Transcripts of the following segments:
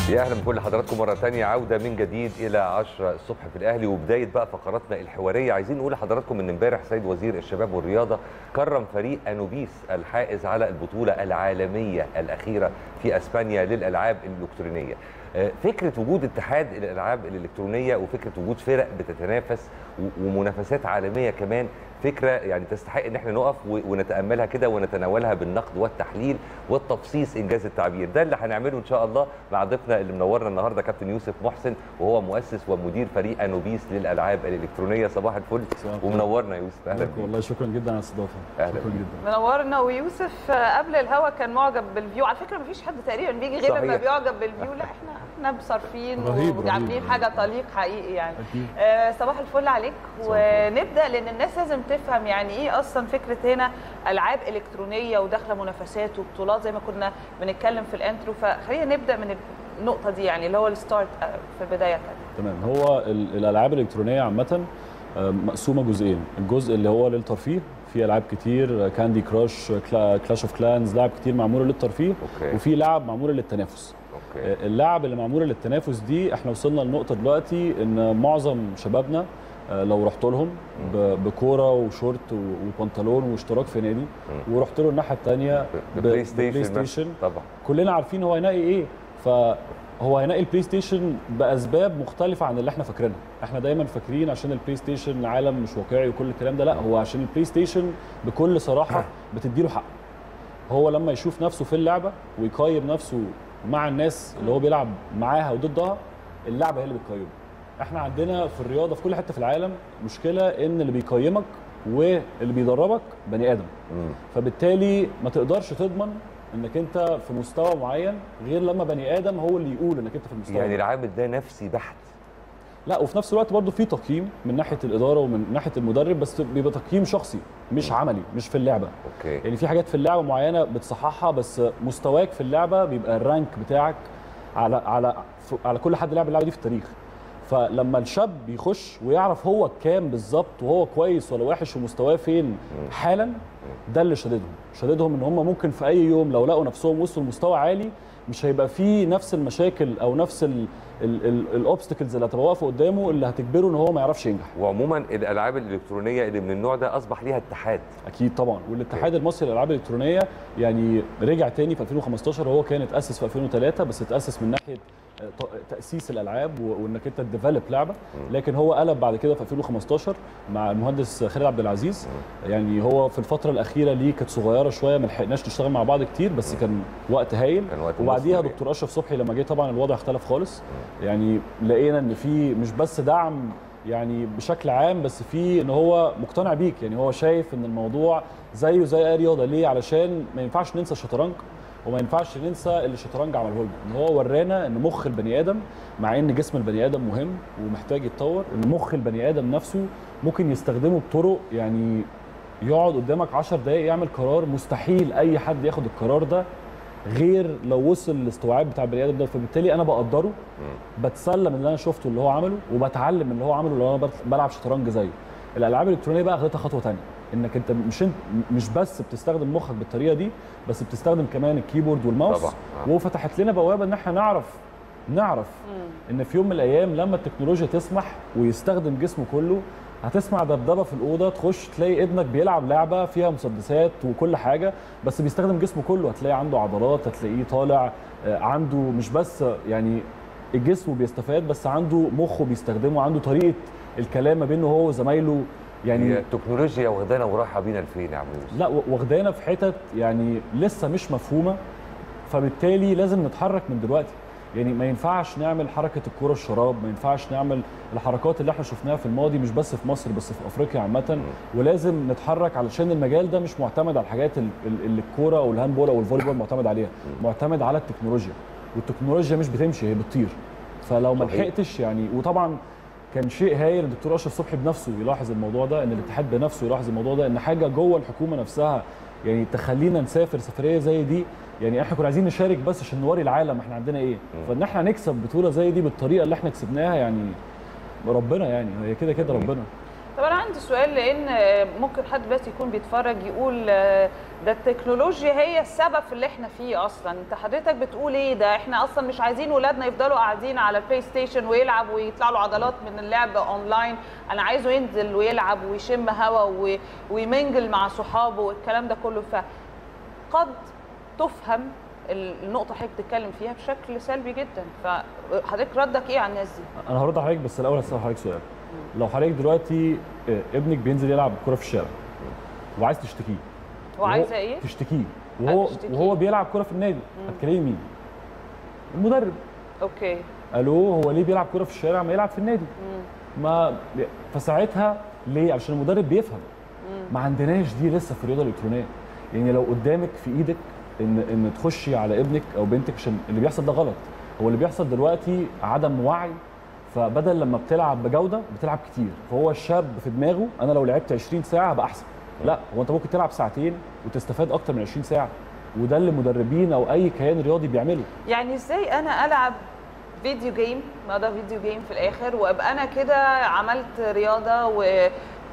يا اهلا بكل حضراتكم مره ثانيه عوده من جديد الى 10 الصبح في الاهلي وبدايه بقى فقراتنا الحواريه عايزين نقول لحضراتكم ان امبارح سيد وزير الشباب والرياضه كرم فريق انوبيس الحائز على البطوله العالميه الاخيره في اسبانيا للالعاب الالكترونيه آه، فكره وجود اتحاد الالعاب الالكترونيه وفكره وجود فرق بتتنافس و- ومنافسات عالميه كمان فكره يعني تستحق ان احنا نقف و- ونتاملها كده ونتناولها بالنقد والتحليل والتفصيص انجاز التعبير ده اللي هنعمله ان شاء الله مع ضيفنا اللي منورنا النهارده كابتن يوسف محسن وهو مؤسس ومدير فريق انوبيس للالعاب الالكترونيه صباح الفل صباح الخير. ومنورنا يا يوسف اهلا بك بيك والله شكرا جدا على الاستضافه أهلا شكرا بيك. جدا منورنا ويوسف آه، قبل الهوا كان معجب بالفيو على فكره مفيش حد تقريبا بيجي غير لما صحيح. بيعجب بالفيو لا احنا احنا بصارفين رهيب، رهيب. وعاملين حاجه تليق حقيقي يعني اكيد آه، صباح الفل عليك صباح الفل. ونبدا لان الناس لازم تفهم يعني ايه اصلا فكره هنا العاب الكترونيه وداخله منافسات وبطولات زي ما كنا بنتكلم في الانترو فخلينا نبدا من النقطه دي يعني اللي هو الستارت آه، في البدايه تمام هو ال- الالعاب الالكترونيه عامه آه، مقسومه جزئين الجزء اللي هو للترفيه في العاب كتير كاندي كراش كلاش اوف كلانز لعب كتير معموله للترفيه اوكي وفي لعب معموله للتنافس اوكي آه، اللعب اللي معموله للتنافس دي احنا وصلنا لنقطه دلوقتي ان معظم شبابنا آه، لو رحت لهم ب- بكوره وشورت و- وبنطلون واشتراك في نادي ورحت له الناحيه الثانيه بلاي ستيشن بلاي مثلاً. ستيشن طبعا كلنا عارفين هو هينقي ايه فهو هينقي البلاي ستيشن باسباب مختلفه عن اللي احنا فاكرينها احنا دايما فاكرين عشان البلاي ستيشن عالم مش واقعي وكل الكلام ده لا هو عشان البلاي ستيشن بكل صراحه بتديله حق هو لما يشوف نفسه في اللعبه ويقيم نفسه مع الناس اللي هو بيلعب معاها وضدها اللعبه هي اللي بتقيمه احنا عندنا في الرياضه في كل حته في العالم مشكله ان اللي بيقيمك واللي بيدربك بني ادم مم. فبالتالي ما تقدرش تضمن انك انت في مستوى معين غير لما بني ادم هو اللي يقول انك انت في المستوى يعني ده. العامل ده نفسي بحت لا وفي نفس الوقت برضه في تقييم من ناحيه الاداره ومن ناحيه المدرب بس بيبقى تقييم شخصي مش عملي مش في اللعبه اوكي يعني في حاجات في اللعبه معينه بتصححها بس مستواك في اللعبه بيبقى الرانك بتاعك على على ف- على كل حد لعب اللعبه دي في التاريخ فلما الشاب بيخش ويعرف هو كام بالظبط وهو كويس ولا وحش ومستواه فين حالا ده اللي شددهم شددهم ان هم ممكن في اي يوم لو لقوا نفسهم وصلوا لمستوى عالي مش هيبقى فيه نفس المشاكل او نفس الاوبستكلز اللي هتبقى واقفه قدامه اللي هتجبره ان هو ما يعرفش ينجح وعموما الالعاب الالكترونيه اللي من النوع ده اصبح ليها اتحاد اكيد طبعا والاتحاد المصري للالعاب الالكترونيه يعني رجع تاني في 2015 هو كان اتاسس في 2003 بس اتاسس من ناحيه آه، ت- تاسيس الالعاب و- وانك انت تديفلوب لعبه لكن هو قلب بعد كده في 2015 مع المهندس خالد عبد العزيز يعني هو في الفتره الاخيره ليه كانت صغيره شويه ما لحقناش نشتغل مع بعض كتير بس كان وقت هايل كان وقت وبعديها مثمر دكتور اشرف صبحي لما جه طبعا الوضع اختلف خالص يعني لقينا ان في مش بس دعم يعني بشكل عام بس في ان هو مقتنع بيك يعني هو شايف ان الموضوع زيه زي اي رياضه ليه علشان ما ينفعش ننسى الشطرنج وما ينفعش ننسى اللي الشطرنج عمله لنا ان هو ورانا ان مخ البني ادم مع ان جسم البني ادم مهم ومحتاج يتطور ان مخ البني ادم نفسه ممكن يستخدمه بطرق يعني يقعد قدامك 10 دقائق يعمل قرار مستحيل اي حد ياخد القرار ده غير لو وصل للاستوعاب بتاع البني ادم ده فبالتالي انا بقدره بتسلم من اللي انا شفته اللي هو عمله وبتعلم من اللي هو عمله لو انا بل- بلعب شطرنج زيه الالعاب الالكترونيه بقى اخدتها خطوه ثانيه انك انت مش انت مش بس بتستخدم مخك بالطريقه دي بس بتستخدم كمان الكيبورد والماوس طبعا آه. وفتحت لنا بوابه ان احنا نعرف نعرف ان في يوم من الايام لما التكنولوجيا تسمح ويستخدم جسمه كله هتسمع دبدبه في الاوضه تخش تلاقي ابنك بيلعب لعبه فيها مسدسات وكل حاجه بس بيستخدم جسمه كله هتلاقي عنده عضلات هتلاقيه طالع آه، عنده مش بس يعني الجسم بيستفاد بس عنده مخه بيستخدمه عنده طريقه الكلام ما بينه هو وزمايله يعني هي التكنولوجيا واخدانا ورايحه بينا لفين يا عم يوسف لا و- واخدانا في حتت يعني لسه مش مفهومه فبالتالي لازم نتحرك من دلوقتي يعني ما ينفعش نعمل حركه الكوره الشراب ما ينفعش نعمل الحركات اللي احنا شفناها في الماضي مش بس في مصر بس في افريقيا عامه ولازم نتحرك علشان المجال ده مش معتمد على الحاجات ال- ال- اللي الكوره او الهاندبول او الفولي بول معتمد عليها معتمد على التكنولوجيا والتكنولوجيا مش بتمشي هي بتطير فلو ما صحيح. لحقتش يعني وطبعا كان شيء هايل الدكتور اشرف صبحي بنفسه يلاحظ الموضوع ده ان الاتحاد بنفسه يلاحظ الموضوع ده ان حاجه جوه الحكومه نفسها يعني تخلينا نسافر سفريه زي دي يعني احنا كنا عايزين نشارك بس عشان نوري العالم احنا عندنا ايه فان احنا نكسب بطوله زي دي بالطريقه اللي احنا كسبناها يعني ربنا يعني هي كده كده ربنا طب انا عندي سؤال لان آه، ممكن حد بس يكون بيتفرج يقول آه، ده التكنولوجيا هي السبب في اللي احنا فيه اصلا انت حضرتك بتقول ايه ده احنا اصلا مش عايزين ولادنا يفضلوا قاعدين على البلاي ستيشن ويلعب ويطلع له عضلات من اللعب اونلاين انا عايزه ينزل ويلعب ويشم هوا و- ويمنجل مع صحابه والكلام ده كله فقد تفهم ال- النقطه اللي حضرتك بتتكلم فيها بشكل سلبي جدا فحضرتك ردك ايه على الناس دي انا هرد على حضرتك بس الاول هسال حضرتك سؤال لو حضرتك دلوقتي آه، ابنك بينزل يلعب كوره في الشارع وعايز تشتكيه وعايزه وهو- ايه تشتكيه وهو هتشتكيه. وهو بيلعب كوره في النادي هتكلمي مين؟ المدرب اوكي الو هو ليه بيلعب كوره في الشارع ما يلعب في النادي ما فساعتها ليه عشان المدرب بيفهم ما عندناش دي لسه في الرياضه الالكترونيه يعني لو قدامك في ايدك ان ان تخشي على ابنك او بنتك عشان اللي بيحصل ده غلط هو اللي بيحصل دلوقتي عدم وعي فبدل لما بتلعب بجوده بتلعب كتير فهو الشاب في دماغه انا لو لعبت 20 ساعه هبقى احسن لا هو انت ممكن تلعب ساعتين وتستفاد اكتر من 20 ساعه وده اللي مدربين او اي كيان رياضي بيعمله يعني ازاي انا العب فيديو جيم ما ده فيديو جيم في الاخر وابقى انا كده عملت رياضه و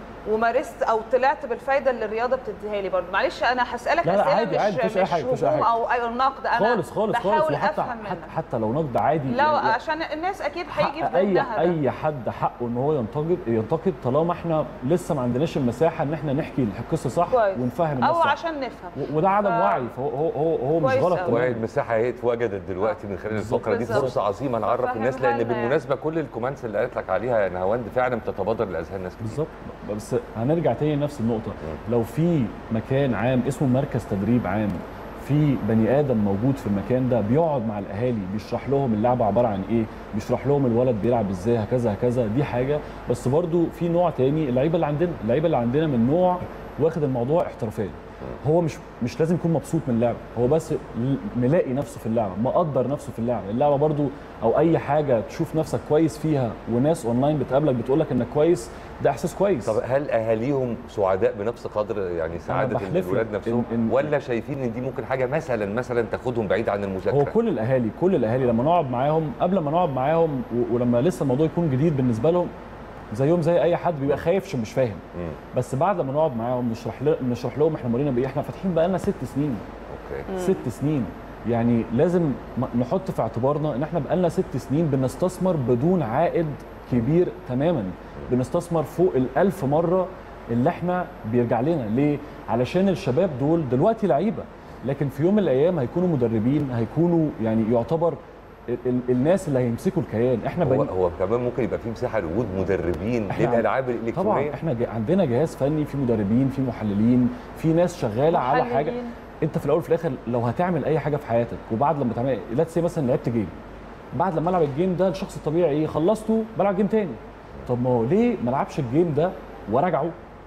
ومارست او طلعت بالفايده اللي الرياضه بتديها لي برضه معلش انا هسالك لا لا اسئله عادي مش عادي، مفيش أي مش حاجة، مفيش أي هجوم حاجة. او اي نقد انا خالص خالص خالص بحاول وحتى افهم حتى, منك حتى لو نقد عادي لا يعني عشان الناس اكيد هيجي في حق اي ذهنها ده. اي حد حقه ان هو ينتقد ينتقد طالما احنا لسه ما عندناش المساحه ان احنا نحكي القصه صح كويس. ونفهم الناس او صح عشان نفهم و- وده عدم ف- وعي فهو هو هو, هو مش كويس غلط أوي. وهي تماما المساحه اهي اتوجدت دلوقتي من خلال بالظبط. الفقره دي بالظبط. فرصه عظيمه نعرف الناس فهمها لان لنا يعني. بالمناسبه كل الكومنتس اللي قالت لك عليها يا نهاوند فعلا بتتبادر لاذهان ناس كتير بالظبط بس هنرجع تاني لنفس النقطه لو في مكان عام اسمه مركز تدريب عام في بني ادم موجود في المكان ده بيقعد مع الاهالي بيشرح لهم اللعبه عباره عن ايه بيشرح لهم الولد بيلعب ازاي هكذا هكذا دي حاجه بس برضو في نوع تاني اللعيبه اللي عندنا اللعيبه اللي عندنا من نوع واخد الموضوع احترافيه هو مش مش لازم يكون مبسوط من اللعبه هو بس ل- ملاقي نفسه في اللعبه مقدر نفسه في اللعبه اللعبه برضو او اي حاجه تشوف نفسك كويس فيها وناس اونلاين بتقابلك بتقول لك انك كويس ده احساس كويس طب هل اهاليهم سعداء بنفس قدر يعني سعاده بحلف لك الولاد نفسهم إن- إن- ولا شايفين ان دي ممكن حاجه مثلا مثلا تاخدهم بعيد عن المذاكره هو كل الاهالي كل الاهالي لما نقعد معاهم قبل ما نقعد معاهم و- ولما لسه الموضوع يكون جديد بالنسبه لهم زيهم زي اي حد بيبقى خايف عشان مش فاهم مم. بس بعد ما نقعد معاهم نشرح ل- نشرح لهم احنا مرينا بايه احنا فاتحين بقالنا ست سنين اوكي ست سنين يعني لازم م- نحط في اعتبارنا ان احنا بقالنا ست سنين بنستثمر بدون عائد كبير تماما بنستثمر فوق الألف مرة اللي احنا بيرجع لنا ليه؟ علشان الشباب دول دلوقتي لعيبة لكن في يوم من الأيام هيكونوا مدربين هيكونوا يعني يعتبر ال- ال- الناس اللي هيمسكوا الكيان احنا هو بني هو كمان ممكن يبقى في مساحه لوجود مدربين إحنا عن- للالعاب الالكترونيه طبعا احنا جا- عندنا جهاز فني في مدربين في محللين في ناس شغاله على حاجه محللين. انت في الاول وفي الاخر لو هتعمل اي حاجه في حياتك وبعد لما تعمل لا سي مثلا لعبت جيم بعد لما العب الجيم ده الشخص الطبيعي ايه خلصته بلعب جيم تاني طب ما هو ليه ما العبش الجيم ده وراجعه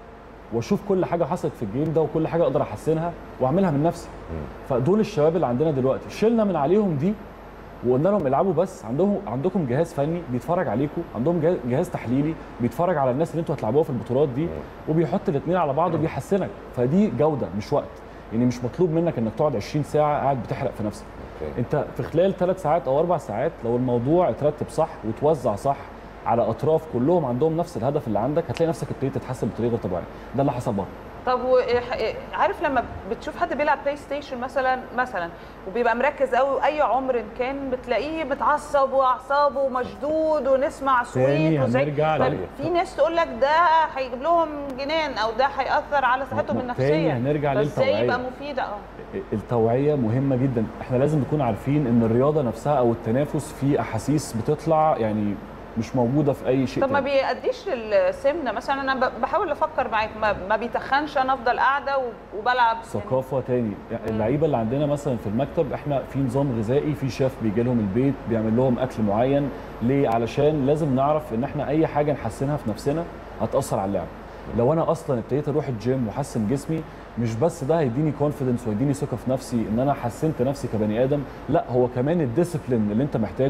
واشوف كل حاجه حصلت في الجيم ده وكل حاجه اقدر احسنها واعملها من نفسي فدول الشباب اللي عندنا دلوقتي شلنا من عليهم دي وقلنا لهم العبوا بس عندهم عندكم جهاز فني بيتفرج عليكم عندهم جهاز- جهاز تحليلي بيتفرج على الناس اللي انتوا هتلعبوها في البطولات دي وبيحط الاثنين على بعض وبيحسنك فدي جوده مش وقت يعني مش مطلوب منك انك تقعد 20 ساعه قاعد بتحرق في نفسك أوكي. انت في خلال ثلاث ساعات او اربع ساعات لو الموضوع اترتب صح وتوزع صح على اطراف كلهم عندهم نفس الهدف اللي عندك هتلاقي نفسك ابتديت تتحسن بطريقه غير طبيعيه ده اللي حصل بره طب و- عارف لما بتشوف حد بيلعب بلاي ستيشن مثلا مثلا وبيبقى مركز قوي اي عمر إن كان بتلاقيه متعصب واعصابه مشدود ونسمع تاني صويت وزعيق. هنرجع طب لل- في ناس تقول لك ده هيجيب لهم جنان او ده هياثر على صحتهم ما- النفسيه تاني هنرجع فازاي للتوعية. يبقى مفيد اه التوعيه مهمه جدا احنا لازم نكون عارفين ان الرياضه نفسها او التنافس فيه احاسيس بتطلع يعني مش موجوده في اي شيء طب ما تاني. بيأديش للسمنه مثلا انا ب- بحاول افكر معاك ما, ما بيتخنش انا افضل قاعده و- وبلعب ثقافه تاني يعني اللعيبه اللي عندنا مثلا في المكتب احنا في نظام غذائي في شيف بيجي لهم البيت بيعمل لهم اكل معين ليه علشان لازم نعرف ان احنا اي حاجه نحسنها في نفسنا هتاثر على اللعب لو انا اصلا ابتديت اروح الجيم واحسن جسمي مش بس ده هيديني كونفيدنس ويديني ثقه في نفسي ان انا حسنت نفسي كبني ادم لا هو كمان الديسيبلين اللي انت محتاجه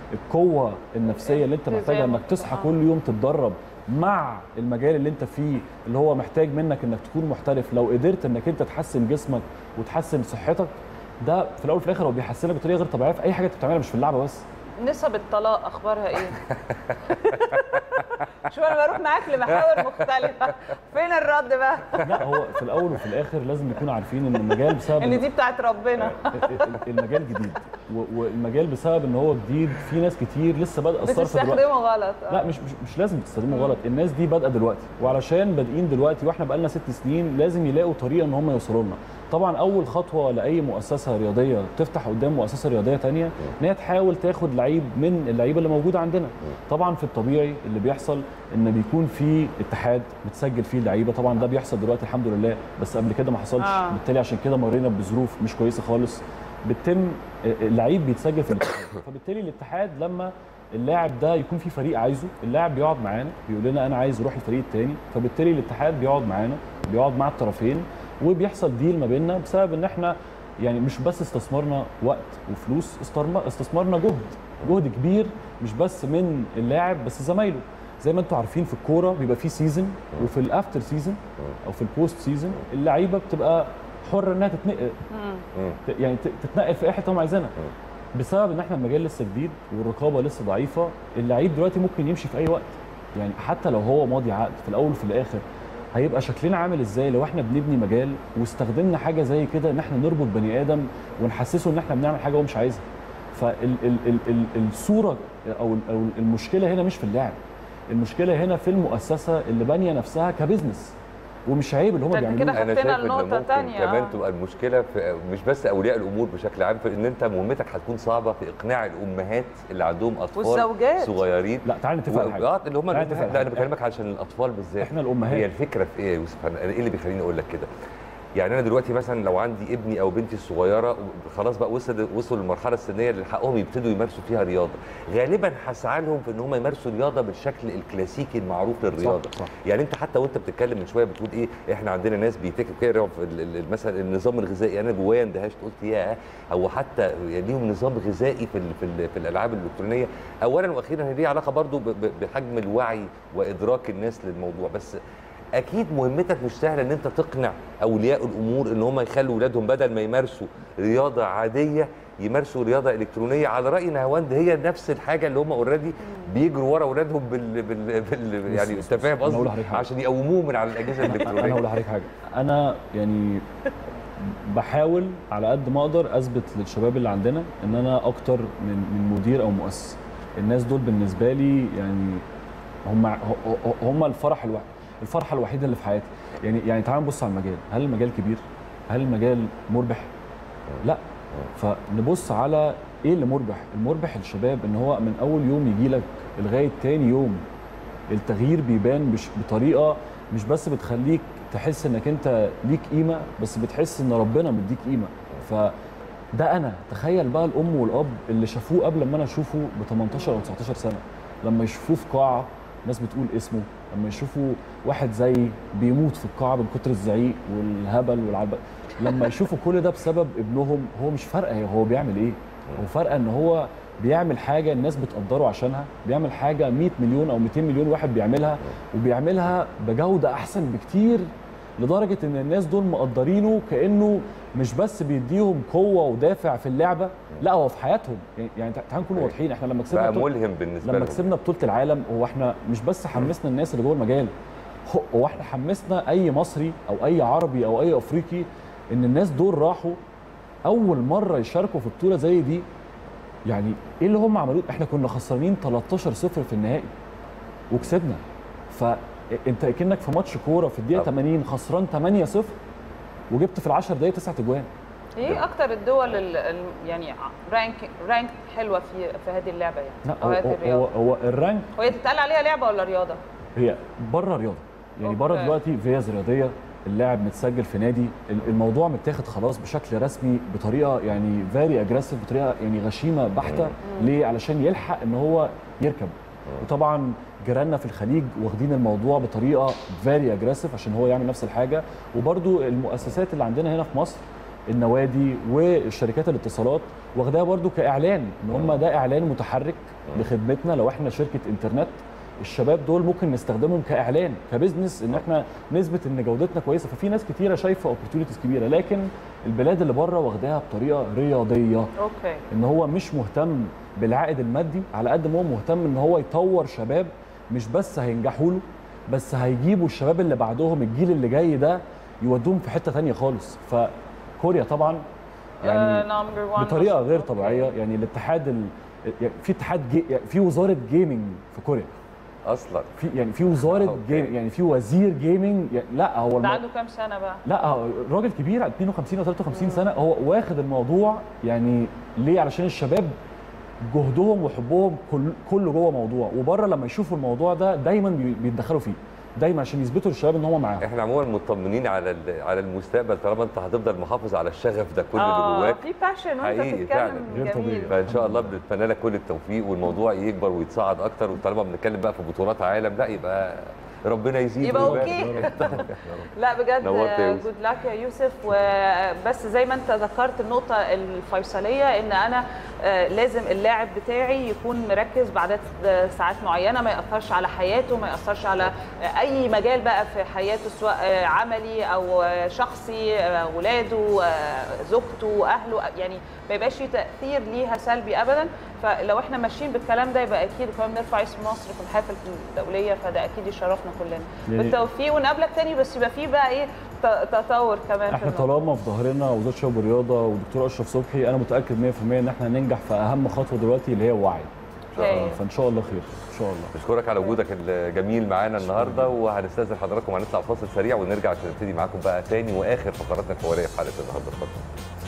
القوه النفسيه اللي انت محتاجها انك تصحى كل يوم تتدرب مع المجال اللي انت فيه اللي هو محتاج منك انك تكون محترف لو قدرت انك انت تحسن جسمك وتحسن صحتك ده في الاول وفي الاخر هو بيحسنك بطريقه غير طبيعيه في اي حاجه انت بتعملها مش في اللعبه بس نسب الطلاق اخبارها ايه؟ شو انا بروح معاك لمحاور مختلفه فين الرد بقى؟ لا هو في الاول وفي الاخر لازم نكون عارفين ان المجال بسبب ان دي بتاعت ربنا المجال جديد و- والمجال بسبب ان هو جديد في ناس كتير لسه بادئه الصرف دلوقتي بتستخدمه غلط آه. لا مش مش, مش لازم تستخدمه غلط الناس دي بادئه دلوقتي وعلشان بادئين دلوقتي واحنا بقالنا ست سنين لازم يلاقوا طريقه ان هم يوصلوا لنا طبعا اول خطوه لاي مؤسسه رياضيه تفتح قدام مؤسسه رياضيه تانية ان هي تحاول تاخد لعيب من اللعيبه اللي موجوده عندنا طبعا في الطبيعي اللي بيحصل ان بيكون في اتحاد بتسجل فيه اللعيبه طبعا ده بيحصل دلوقتي الحمد لله بس قبل كده ما حصلش آه. بالتالي عشان كده مرينا بظروف مش كويسه خالص بتتم اللعيب بيتسجل في الاتحاد فبالتالي الاتحاد لما اللاعب ده يكون في فريق عايزه اللاعب بيقعد معانا بيقول لنا انا عايز اروح الفريق التاني فبالتالي الاتحاد بيقعد معانا بيقعد مع الطرفين وبيحصل ديل ما بيننا بسبب ان احنا يعني مش بس استثمرنا وقت وفلوس استرم- استثمرنا جهد جهد كبير مش بس من اللاعب بس زمايله زي ما انتم عارفين في الكوره بيبقى في سيزون وفي الافتر سيزون او في البوست سيزون اللعيبه بتبقى حره انها تتنقل ت- يعني ت- تتنقل في اي حته هم عايزينها بسبب ان احنا المجال لسه جديد والرقابه لسه ضعيفه اللعيب دلوقتي ممكن يمشي في اي وقت يعني حتى لو هو ماضي عقد في الاول وفي الاخر هيبقى شكلنا عامل ازاي لو احنا بنبني مجال واستخدمنا حاجه زي كده ان احنا نربط بني ادم ونحسسه ان احنا بنعمل حاجه هو مش عايزها فالصوره او او المشكله هنا مش في اللاعب المشكله هنا في المؤسسه اللي بانيه نفسها كبزنس ومش عيب اللي هم ده انت بيعملوه كده انا حطينا شايف ان النقطة ممكن تانية، كمان آه. تبقى المشكله في مش بس اولياء الامور بشكل عام في ان انت مهمتك هتكون صعبه في اقناع الامهات اللي عندهم اطفال والزوجات. صغيرين لا تعالى نتفق على حاجه اه اللي هم تعالى الأمهات. نتفق على لا انا حاجة. بكلمك عشان الاطفال بالذات احنا الامهات هي الفكره في ايه يا يوسف انا ايه اللي بيخليني اقول لك كده يعني انا دلوقتي مثلا لو عندي ابني او بنتي الصغيره خلاص بقى وصل وصلوا للمرحله السنيه اللي حقهم يبتدوا يمارسوا فيها رياضه غالبا هسعى لهم في ان هم يمارسوا رياضه بالشكل الكلاسيكي المعروف للرياضه صح، صح. يعني انت حتى وانت بتتكلم من شويه بتقول ايه احنا عندنا ناس بيتكلوا كده في ال- ال- مثلا النظام الغذائي انا جوايا اندهشت قلت يا هو حتى ليهم نظام غذائي في ال- في, ال- في الالعاب الالكترونيه اولا واخيرا هي ليها علاقه برضو ب- ب- بحجم الوعي وادراك الناس للموضوع بس اكيد مهمتك مش سهله ان انت تقنع اولياء الامور ان هم يخلوا اولادهم بدل ما يمارسوا رياضه عاديه يمارسوا رياضه الكترونيه على راي نهاوند هي نفس الحاجه اللي هم اوريدي بيجروا ورا اولادهم بال, بال, بال يعني بص- انت فاهم بص، أنا هقول قصدي لحضرتك حاجة. عشان يقوموهم من على الاجهزه انا الالكترونيه هقول لحضرتك حاجه انا يعني بحاول على قد ما اقدر اثبت للشباب اللي عندنا ان انا اكتر من من مدير او مؤسس الناس دول بالنسبه لي يعني هم هم الفرح الوحيد الفرحه الوحيده اللي في حياتي يعني يعني تعال نبص على المجال هل المجال كبير هل المجال مربح لا فنبص على ايه اللي مربح المربح للشباب ان هو من اول يوم يجي لك لغايه تاني يوم التغيير بيبان مش بطريقه مش بس بتخليك تحس انك انت ليك قيمه بس بتحس ان ربنا مديك قيمه فده انا تخيل بقى الام والاب اللي شافوه قبل ما انا اشوفه ب 18 او 19 سنه لما يشوفوه في قاعه ناس بتقول اسمه لما يشوفوا واحد زي بيموت في القاعه من كتر الزعيق والهبل والعبق لما يشوفوا كل ده بسبب ابنهم هو مش فارقه هو بيعمل ايه هو فارقه ان هو بيعمل حاجه الناس بتقدره عشانها بيعمل حاجه 100 مليون او 200 مليون واحد بيعملها وبيعملها بجوده احسن بكتير لدرجه ان الناس دول مقدرينه كانه مش بس بيديهم قوه ودافع في اللعبه لا هو في حياتهم يعني- يعني تعالوا نكون واضحين احنا لما كسبنا بقى بطولة- ملهم بالنسبه لما لهم كسبنا بطوله العالم هو احنا مش بس حمسنا الناس اللي جوه المجال هو- هو احنا حمسنا اي مصري او اي عربي او اي افريقي ان الناس دول راحوا اول مره يشاركوا في بطوله زي دي يعني ايه اللي هم عملوه احنا كنا خسرانين 13 0 في النهائي وكسبنا فانت كانك في ماتش كوره في الدقيقه طبعا. 80 خسران 8 0 وجبت في ال 10 دقائق 9 اجوان ايه اكتر الدول ال- ال- يعني رانك رانك حلوه في في هذه اللعبه يعني لا او هو, هذه هو, الرياضه هو الرانك وهي تتقال عليها لعبه ولا رياضه؟ هي بره رياضه يعني بره أوكي. دلوقتي فيز رياضيه اللاعب متسجل في نادي ال- الموضوع متاخد خلاص بشكل رسمي بطريقه يعني فيري اجريسيف بطريقه يعني غشيمه بحته ليه علشان يلحق ان هو يركب وطبعا جيراننا في الخليج واخدين الموضوع بطريقه فيري اجريسيف عشان هو يعمل نفس الحاجه وبرده المؤسسات اللي عندنا هنا في مصر النوادي والشركات الاتصالات واخداها برده كاعلان ان هم ده اعلان متحرك لخدمتنا لو احنا شركه انترنت الشباب دول ممكن نستخدمهم كاعلان كبزنس ان احنا نثبت ان جودتنا كويسه ففي ناس كتيره شايفه اوبورتيونيتيز كبيره لكن البلاد اللي بره واخداها بطريقه رياضيه اوكي ان هو مش مهتم بالعائد المادي على قد ما هو مهتم ان هو يطور شباب مش بس هينجحوا له بس هيجيبوا الشباب اللي بعدهم الجيل اللي جاي ده يودوهم في حته تانية خالص فكوريا طبعا يعني نمبر 1 بطريقه غير طبيعيه يعني الاتحاد ال... يعني في اتحاد جي... يعني في وزاره جيمنج في كوريا اصلا في يعني في وزاره أوكي. جيم يعني في وزير جيمنج يعني لا هو ده الم... عنده كام سنه بقى؟ لا هو راجل كبير 52 او 53 سنه هو واخد الموضوع يعني ليه علشان الشباب جهدهم وحبهم كل كله جوه موضوع وبره لما يشوفوا الموضوع ده دايما بي- بيتدخلوا فيه دايما عشان يثبتوا للشباب ان هم معاهم احنا عموما مطمنين على ال- على المستقبل طالما انت هتفضل محافظ على الشغف ده كل اللي آه، جواك في باشن وانت حقيقي فعلا. بتتكلم غير طبيعي. جميل فان شاء الله بنتمنى لك كل التوفيق والموضوع يكبر ويتصاعد اكتر وطالما بنتكلم بقى في بطولات عالم لا يبقى ربنا يزيد يبقى ويبارك. اوكي لا بجد نورت يا يوسف. جود لك يا يوسف وبس زي ما انت ذكرت النقطه الفيصليه ان انا آه، لازم اللاعب بتاعي يكون مركز بعدد آه، ساعات معينه ما ياثرش على حياته ما ياثرش على آه، اي مجال بقى في حياته سواء آه، عملي او آه، شخصي آه، ولاده آه، زوجته اهله يعني ما يبقاش في تاثير ليها سلبي ابدا فلو احنا ماشيين بالكلام ده يبقى اكيد كمان بنرفع اسم مصر في المحافل الدوليه فده اكيد يشرفنا كلنا يعني- بالتوفيق ونقابلك تاني بس يبقى في بقى ايه ت- تطور كمان في احنا الموضوع. طالما في ظهرنا وزاره الشباب والرياضه والدكتور اشرف صبحي انا متاكد 100% ان احنا هننجح في اهم خطوه دلوقتي اللي هي الوعي هايل. فان شاء الله خير ان شاء الله بشكرك على وجودك الجميل معانا النهارده وهنستاذن حضراتكم هنطلع فاصل سريع ونرجع عشان نبتدي معاكم بقى تاني واخر فقراتنا الحواريه في حلقه النهارده اتفضل